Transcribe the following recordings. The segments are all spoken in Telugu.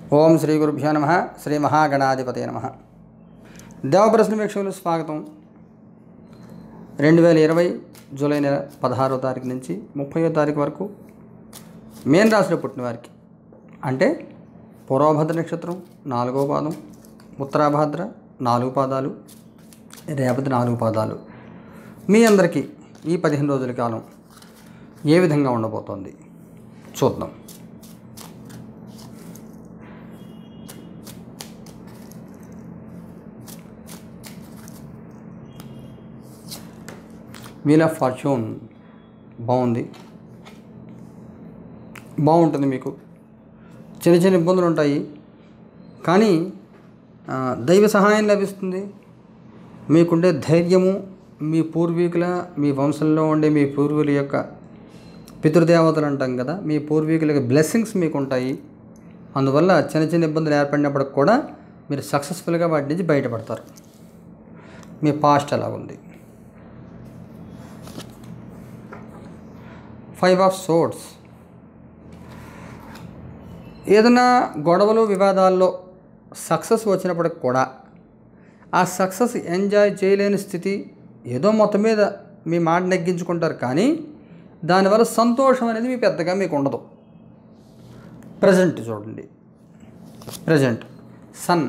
ఓం శ్రీ గురుభ్యో నమ శ్రీ మహాగణాధిపతే నమ దేవప్రశ్న వీక్షకులు స్వాగతం రెండు వేల ఇరవై జూలై నెల పదహారో తారీఖు నుంచి ముప్పయో తారీఖు వరకు మేన్ రాశిలో పుట్టిన వారికి అంటే పూర్వభద్ర నక్షత్రం నాలుగో పాదం ఉత్తరాభాద్ర నాలుగు పాదాలు రేపటి నాలుగు పాదాలు మీ అందరికీ ఈ పదిహేను రోజుల కాలం ఏ విధంగా ఉండబోతోంది చూద్దాం వీల్ ఆఫ్ ఫార్చ్యూన్ బాగుంది బాగుంటుంది మీకు చిన్న చిన్న ఇబ్బందులు ఉంటాయి కానీ ఆ, దైవ సహాయం లభిస్తుంది మీకుండే ధైర్యము మీ పూర్వీకుల మీ వంశంలో ఉండే మీ పూర్వీకుల యొక్క పితృదేవతలు అంటాం కదా మీ పూర్వీకుల బ్లెస్సింగ్స్ మీకు ఉంటాయి అందువల్ల చిన్న చిన్న ఇబ్బందులు ఏర్పడినప్పటికి కూడా మీరు సక్సెస్ఫుల్గా వాటి నుంచి బయటపడతారు మీ పాస్ట్ ఎలా ఉంది ఫైవ్ ఆఫ్ సోర్డ్స్ ఏదైనా గొడవలు వివాదాల్లో సక్సెస్ వచ్చినప్పటికి కూడా ఆ సక్సెస్ ఎంజాయ్ చేయలేని స్థితి ఏదో మొత్తం మీద మీ మాట నెగ్గించుకుంటారు కానీ దానివల్ల సంతోషం అనేది మీ పెద్దగా మీకు ఉండదు ప్రజెంట్ చూడండి ప్రజెంట్ సన్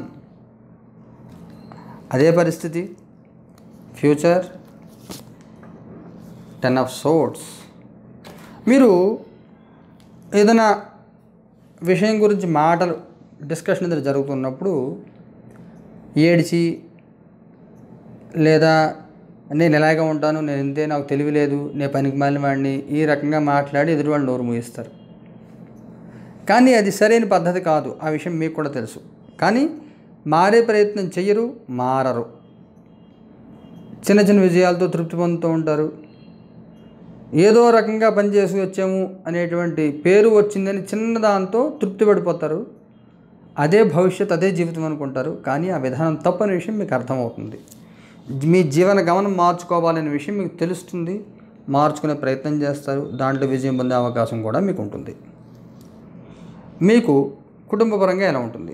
అదే పరిస్థితి ఫ్యూచర్ టెన్ ఆఫ్ సోర్ట్స్ మీరు ఏదైనా విషయం గురించి మాటలు డిస్కషన్ ఏదైనా జరుగుతున్నప్పుడు ఏడిచి లేదా నేను ఎలాగే ఉంటాను నేను ఇంతే నాకు తెలివి లేదు నేను పనికి మాలిన వాడిని ఈ రకంగా మాట్లాడి ఎదురువాళ్ళు నోరు మూయిస్తారు కానీ అది సరైన పద్ధతి కాదు ఆ విషయం మీకు కూడా తెలుసు కానీ మారే ప్రయత్నం చెయ్యరు మారరు చిన్న చిన్న విజయాలతో తృప్తి పొందుతూ ఉంటారు ఏదో రకంగా పనిచేసి వచ్చాము అనేటువంటి పేరు వచ్చిందని చిన్న దాంతో తృప్తి పడిపోతారు అదే భవిష్యత్ అదే జీవితం అనుకుంటారు కానీ ఆ విధానం తప్పని విషయం మీకు అర్థమవుతుంది మీ జీవన గమనం మార్చుకోవాలనే విషయం మీకు తెలుస్తుంది మార్చుకునే ప్రయత్నం చేస్తారు దాంట్లో విజయం పొందే అవకాశం కూడా మీకు ఉంటుంది మీకు కుటుంబపరంగా ఎలా ఉంటుంది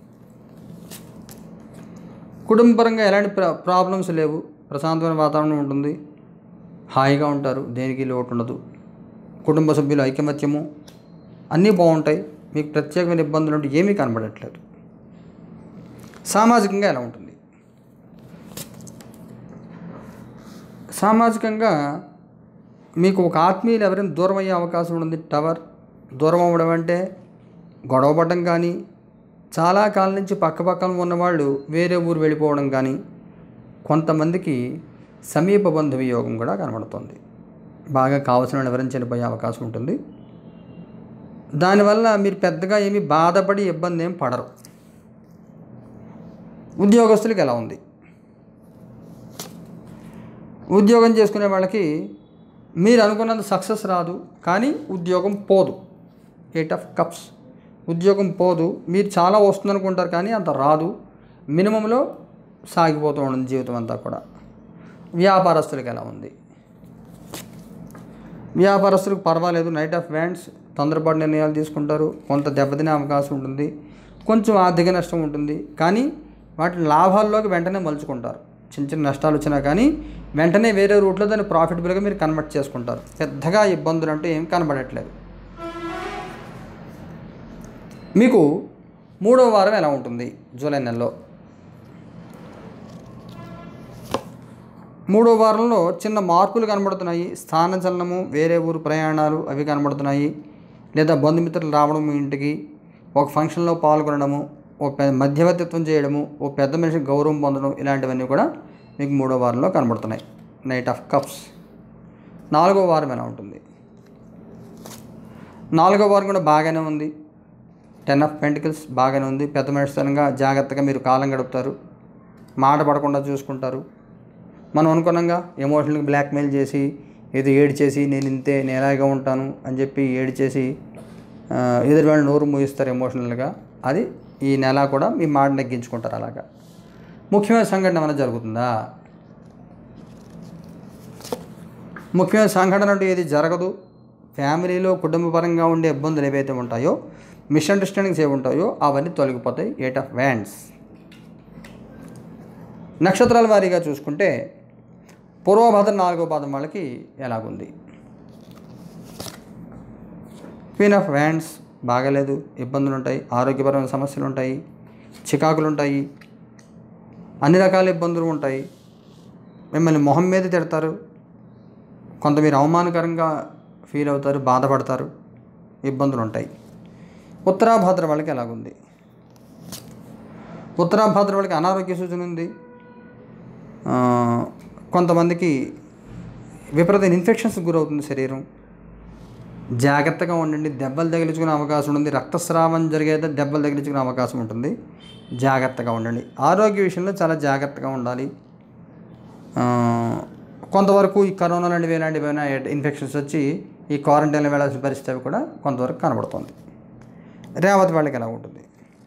కుటుంబపరంగా ఎలాంటి ప్రా ప్రాబ్లమ్స్ లేవు ప్రశాంతమైన వాతావరణం ఉంటుంది హాయిగా ఉంటారు దేనికి లోటు ఉండదు కుటుంబ సభ్యుల ఐకమత్యము అన్నీ బాగుంటాయి మీకు ప్రత్యేకమైన ఇబ్బందులు అంటే ఏమీ కనబడట్లేదు సామాజికంగా ఎలా ఉంటుంది సామాజికంగా మీకు ఒక ఆత్మీయులు ఎవరైనా దూరం అయ్యే అవకాశం ఉంది టవర్ దూరం అవ్వడం అంటే గొడవపడడం కానీ చాలా కాలం నుంచి పక్క పక్కన ఉన్నవాళ్ళు వేరే ఊరు వెళ్ళిపోవడం కానీ కొంతమందికి సమీప బంధు వియోగం కూడా కనబడుతుంది బాగా కావాల్సిన వాళ్ళు ఎవరైనా చనిపోయే అవకాశం ఉంటుంది దానివల్ల మీరు పెద్దగా ఏమీ బాధపడి ఇబ్బంది ఏం పడరు ఉద్యోగస్తులకి ఎలా ఉంది ఉద్యోగం చేసుకునే వాళ్ళకి మీరు అనుకున్నంత సక్సెస్ రాదు కానీ ఉద్యోగం పోదు ఎయిట్ ఆఫ్ కప్స్ ఉద్యోగం పోదు మీరు చాలా వస్తుంది అనుకుంటారు కానీ అంత రాదు మినిమంలో సాగిపోతూ ఉంటుంది జీవితం అంతా కూడా వ్యాపారస్తులకి ఎలా ఉంది వ్యాపారస్తులకు పర్వాలేదు నైట్ ఆఫ్ వ్యాండ్స్ తొందరపాటు నిర్ణయాలు తీసుకుంటారు కొంత దెబ్బతినే అవకాశం ఉంటుంది కొంచెం ఆర్థిక నష్టం ఉంటుంది కానీ వాటి లాభాల్లోకి వెంటనే మలుచుకుంటారు చిన్న చిన్న నష్టాలు వచ్చినా కానీ వెంటనే వేరే రూట్లో దాన్ని ప్రాఫిటబుల్గా మీరు కన్వర్ట్ చేసుకుంటారు పెద్దగా ఇబ్బందులు అంటూ ఏం కనబడట్లేదు మీకు మూడవ వారం ఎలా ఉంటుంది జూలై నెలలో మూడో వారంలో చిన్న మార్పులు కనబడుతున్నాయి స్థాన చలనము వేరే ఊరు ప్రయాణాలు అవి కనబడుతున్నాయి లేదా బంధుమిత్రులు రావడం మీ ఇంటికి ఒక ఫంక్షన్లో పాల్గొనడము ఒక పెద్ద మధ్యవర్తిత్వం చేయడము ఒక పెద్ద మనిషికి గౌరవం పొందడం ఇలాంటివన్నీ కూడా మీకు మూడో వారంలో కనబడుతున్నాయి నైట్ ఆఫ్ కప్స్ నాలుగో వారం ఎలా ఉంటుంది నాలుగో వారం కూడా బాగానే ఉంది టెన్ ఆఫ్ పెంటికల్స్ బాగానే ఉంది పెద్ద మనిషితనంగా జాగ్రత్తగా మీరు కాలం గడుపుతారు మాట పడకుండా చూసుకుంటారు మనం అనుకున్నాగా ఎమోషనల్గా బ్లాక్మెయిల్ చేసి ఏదో ఏడు చేసి నేను ఇంతే నేను ఎలాగే ఉంటాను అని చెప్పి ఏడు చేసి ఆ, ఎదురు వాళ్ళు నోరు మూయిస్తారు ఎమోషనల్గా అది ఈ నెల కూడా మీ మాట నెగ్గించుకుంటారు అలాగా ముఖ్యమైన సంఘటన ఏమైనా జరుగుతుందా ముఖ్యమైన సంఘటన అంటూ ఏది జరగదు ఫ్యామిలీలో కుటుంబపరంగా ఉండే ఇబ్బందులు ఏవైతే ఉంటాయో మిస్అండర్స్టాండింగ్స్ ఏమి ఉంటాయో అవన్నీ తొలగిపోతాయి ఎయిట్ ఆఫ్ వ్యాండ్స్ నక్షత్రాల వారీగా చూసుకుంటే పూర్వభద్ర నాలుగో పాదం వాళ్ళకి ఎలాగుంది క్వీన్ ఆఫ్ వ్యాండ్స్ బాగలేదు ఇబ్బందులు ఉంటాయి ఆరోగ్యపరమైన సమస్యలు ఉంటాయి చికాకులు ఉంటాయి అన్ని రకాల ఇబ్బందులు ఉంటాయి మిమ్మల్ని మొహం మీద తిడతారు కొంత మీరు అవమానకరంగా ఫీల్ అవుతారు బాధపడతారు ఇబ్బందులు ఉంటాయి ఉత్తరాభాద్ర వాళ్ళకి ఎలాగుంది ఉత్తరాభాద్ర వాళ్ళకి అనారోగ్య సూచన ఉంది ఆ, కొంతమందికి విపరీత ఇన్ఫెక్షన్స్ గురవుతుంది శరీరం జాగ్రత్తగా ఉండండి దెబ్బలు తగిలించుకునే అవకాశం ఉంది రక్తస్రావం జరిగేది దెబ్బలు తగిలించుకునే అవకాశం ఉంటుంది జాగ్రత్తగా ఉండండి ఆరోగ్య విషయంలో చాలా జాగ్రత్తగా ఉండాలి ఆ, కొంతవరకు ఈ కరోనా లాంటివి ఇలాంటివి ఏమైనా ఇన్ఫెక్షన్స్ వచ్చి ఈ క్వారంటైన్లో వెళ్ళాల్సిన పరిస్థితి అవి కూడా కొంతవరకు కనబడుతుంది రేవతి వాళ్ళకి ఎలా ఉంటుంది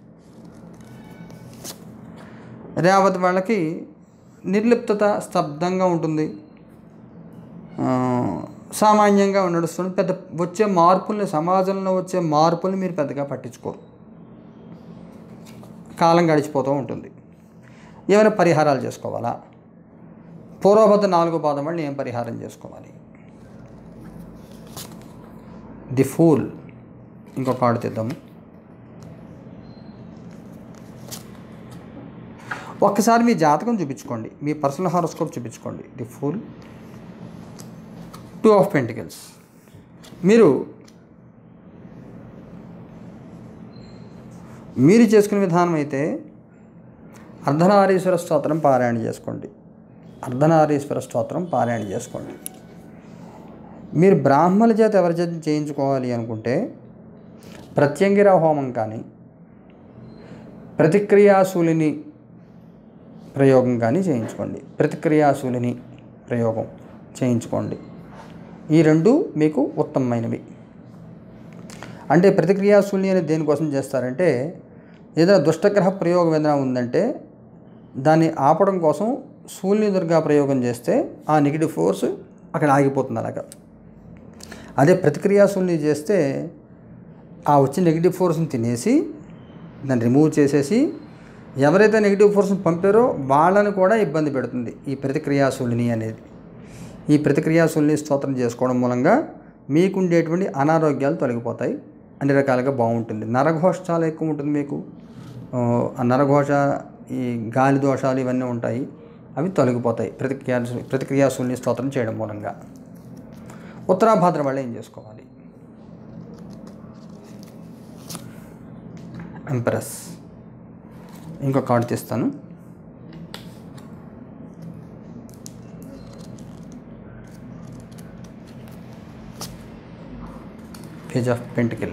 రేవతి వాళ్ళకి నిర్లిప్తత స్తబ్దంగా ఉంటుంది ఆ, సామాన్యంగా నడుస్తుంది పెద్ద వచ్చే మార్పుల్ని సమాజంలో వచ్చే మార్పుల్ని మీరు పెద్దగా పట్టించుకోరు కాలం గడిచిపోతూ ఉంటుంది ఏమైనా పరిహారాలు చేసుకోవాలా పూర్వభద్ర నాలుగో పాదం వాళ్ళు ఏం పరిహారం చేసుకోవాలి ది ఫూల్ ఇంకొక కార్డు తీద్దాము ఒక్కసారి మీ జాతకం చూపించుకోండి మీ పర్సనల్ హారోస్కోప్ చూపించుకోండి the fool two of pentacles మీరు మీరు చేసుకునే విధానం అయితే అర్ధనారీశ్వర స్తోత్రం పారాయణ చేసుకోండి అర్ధనారీశ్వర స్తోత్రం పారాయణ చేసుకోండి మీరు బ్రాహ్మణుల చేత ఎవరి చేత చేయించుకోవాలి అనుకుంటే ప్రత్యంగిర హోమం కానీ ప్రతిక్రియాశూలిని ప్రయోగం కానీ చేయించుకోండి ప్రతిక్రియాశూలిని ప్రయోగం చేయించుకోండి ఈ రెండు మీకు ఉత్తమమైనవి అంటే ప్రతిక్రియాశూలిని అనేది దేనికోసం చేస్తారంటే ఏదైనా దుష్టగ్రహ ప్రయోగం ఏదైనా ఉందంటే దాన్ని ఆపడం కోసం శూల్య దుర్గా ప్రయోగం చేస్తే ఆ నెగిటివ్ ఫోర్స్ అక్కడ ఆగిపోతుంది అలాగా అదే ప్రతిక్రియాశూల్ని చేస్తే ఆ వచ్చిన నెగిటివ్ ఫోర్స్ని తినేసి దాన్ని రిమూవ్ చేసేసి ఎవరైతే నెగిటివ్ ఫోర్స్ని పంపారో వాళ్ళని కూడా ఇబ్బంది పెడుతుంది ఈ ప్రతిక్రియాశూలిని అనేది ఈ ప్రతిక్రియాశూలిని స్తోత్రం చేసుకోవడం మూలంగా మీకుండేటువంటి అనారోగ్యాలు తొలగిపోతాయి అన్ని రకాలుగా బాగుంటుంది నరఘోష చాలా ఎక్కువ ఉంటుంది మీకు ఆ, ఆ నరఘోష ఈ గాలి దోషాలు ఇవన్నీ ఉంటాయి అవి తొలగిపోతాయి ప్రతిక్రియా ప్రతిక్రియాశూలిని స్తోత్రం చేయడం మూలంగా ఉత్తరాభాద్ర వాళ్ళు ఏం చేసుకోవాలి ఎంప్రెస్ ఇంకో కార్డు తీస్తాను page of pentacle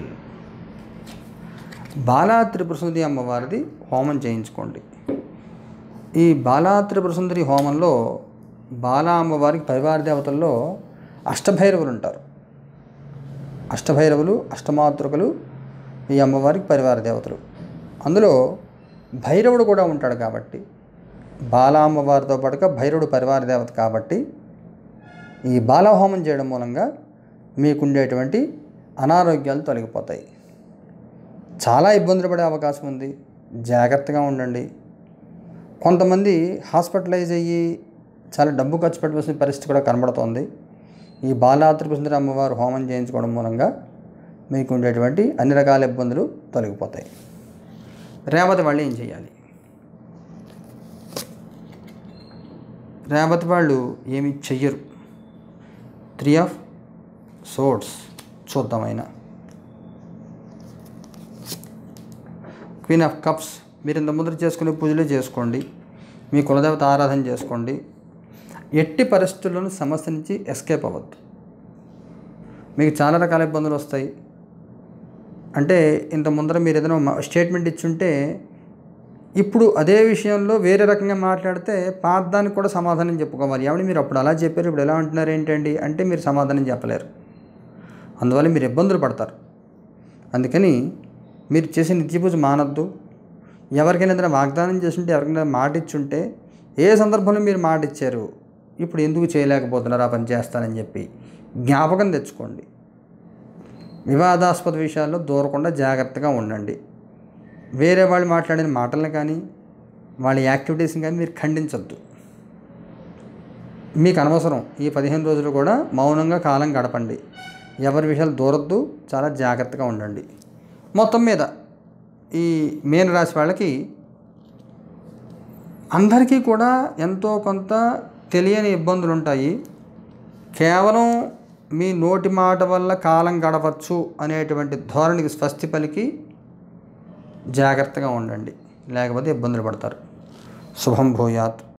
Bala Tripura Sundari అమ్మవారిది హోమం చేయించుకోండి ఈ బాలా త్రిపుర సుందరి హోమంలో బాలా అమ్మవారికి పరివార దేవతల్లో అష్టభైరవులు ఉంటారు అష్టభైరవులు అష్టమాతృకలు ఈ అమ్మవారికి పరివార దేవతలు అందులో భైరవుడు కూడా ఉంటాడు కాబట్టి బాలా అమ్మవారితో పాటుగా భైరవుడు పరివార దేవత కాబట్టి ఈ బాలహోమం చేయడం మూలంగా మీకుండేటువంటి అనారోగ్యాలు తొలగిపోతాయి చాలా ఇబ్బందులు పడే అవకాశం ఉంది జాగ్రత్తగా ఉండండి కొంతమంది హాస్పిటలైజ్ అయ్యి చాలా డబ్బు ఖర్చు పెట్టవలసిన పరిస్థితి కూడా కనబడుతోంది ఈ బాలాత్రిపుసుందరి అమ్మవారు హోమం చేయించుకోవడం మూలంగా మీకు ఉండేటువంటి అన్ని రకాల ఇబ్బందులు తొలగిపోతాయి రేవతి వాళ్ళు ఏం చేయాలి రేవతి వాళ్ళు ఏమి చెయ్యరు త్రీ ఆఫ్ సోర్ట్స్ చూద్దామైనా క్వీన్ ఆఫ్ కప్స్ మీరు ఇంత ముందర చేసుకునే పూజలు చేసుకోండి మీ కులదేవత ఆరాధన చేసుకోండి ఎట్టి పరిస్థితుల్లోనూ సమస్య నుంచి ఎస్కేప్ అవ్వద్దు మీకు చాలా రకాల ఇబ్బందులు వస్తాయి అంటే ఇంత ముందర మీరు ఏదైనా మా- స్టేట్మెంట్ ఇచ్చుంటే ఇప్పుడు అదే విషయంలో వేరే రకంగా మాట్లాడితే పాదానికి కూడా సమాధానం చెప్పుకోవాలి ఏమంటే మీరు అప్పుడు అలా చెప్పారు ఇప్పుడు ఎలా అంటున్నారు ఏంటండి అంటే మీరు సమాధానం చెప్పలేరు అందువల్ల మీరు ఇబ్బందులు పడతారు అందుకని మీరు చేసే నిత్య పూజ మానద్దు ఎవరికైనా ఏదైనా వాగ్దానం చేస్తుంటే ఎవరికైనా మాట ఇచ్చుంటే ఏ సందర్భంలో మీరు మాట ఇచ్చారు ఇప్పుడు ఎందుకు చేయలేకపోతున్నారు ఆ పని చేస్తానని చెప్పి జ్ఞాపకం తెచ్చుకోండి వివాదాస్పద విషయాల్లో దూరకుండా జాగ్రత్తగా ఉండండి వేరే వాళ్ళు మాట్లాడిన మాటలను కానీ వాళ్ళ యాక్టివిటీస్ని కానీ మీరు ఖండించద్దు మీకు అనవసరం ఈ పదిహేను రోజులు కూడా మౌనంగా కాలం గడపండి ఎవరి విషయాలు దూరద్దు చాలా జాగ్రత్తగా ఉండండి మొత్తం మీద ఈ మీన రాశి వాళ్ళకి అందరికీ కూడా ఎంతో కొంత తెలియని ఇబ్బందులు ఉంటాయి కేవలం మీ నోటి మాట వల్ల కాలం గడపచ్చు అనేటువంటి ధోరణికి స్వస్తి పలికి జాగ్రత్తగా ఉండండి లేకపోతే ఇబ్బందులు పడతారు శుభం భూయాత్